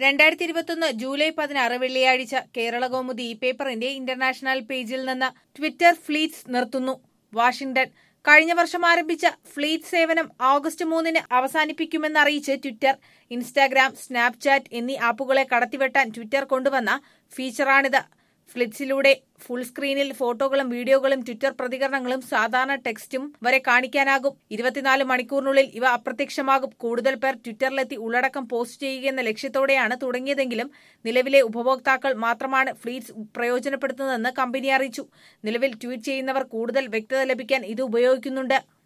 രണ്ടായിരത്തി ഇരുപത്തൊന്ന് ജൂലൈ പതിനാറ് വെള്ളിയാഴ്ച കേരള കൗമുദി ഈ പേപ്പറിന്റെ ഇന്റർനാഷണൽ പേജിൽ നിന്ന് ട്വിറ്റർ ഫ്ലീറ്റ്സ് നിർത്തുന്നു വാഷിംഗ്ടൺ കഴിഞ്ഞ വർഷം ആരംഭിച്ച ഫ്ലീറ്റ് സേവനം ഓഗസ്റ്റ് മൂന്നിന് അവസാനിപ്പിക്കുമെന്നറിയിച്ച് ട്വിറ്റർ ഇൻസ്റ്റാഗ്രാം സ്നാപ്ചാറ്റ് എന്നീ ആപ്പുകളെ കടത്തിവെട്ടാൻ ട്വിറ്റർ കൊണ്ടുവന്ന ഫീച്ചറാണിത് ഫ്ലിറ്റ്സിലൂടെ ഫുൾ സ്ക്രീനിൽ ഫോട്ടോകളും വീഡിയോകളും ട്വിറ്റർ പ്രതികരണങ്ങളും സാധാരണ ടെക്സ്റ്റും വരെ കാണിക്കാനാകും ഇരുപത്തിനാല് മണിക്കൂറിനുള്ളിൽ ഇവ അപ്രത്യക്ഷമാകും കൂടുതൽ പേർ ട്വിറ്ററിലെത്തി ഉള്ളടക്കം പോസ്റ്റ് ചെയ്യുകയെന്ന ലക്ഷ്യത്തോടെയാണ് തുടങ്ങിയതെങ്കിലും നിലവിലെ ഉപഭോക്താക്കൾ മാത്രമാണ് ഫ്ലീറ്റ്സ് പ്രയോജനപ്പെടുത്തുന്നതെന്ന് കമ്പനി അറിയിച്ചു നിലവിൽ ട്വീറ്റ് ചെയ്യുന്നവർ കൂടുതൽ വ്യക്തത ലഭിക്കാൻ ഇത് ഉപയോഗിക്കുന്നുണ്ട്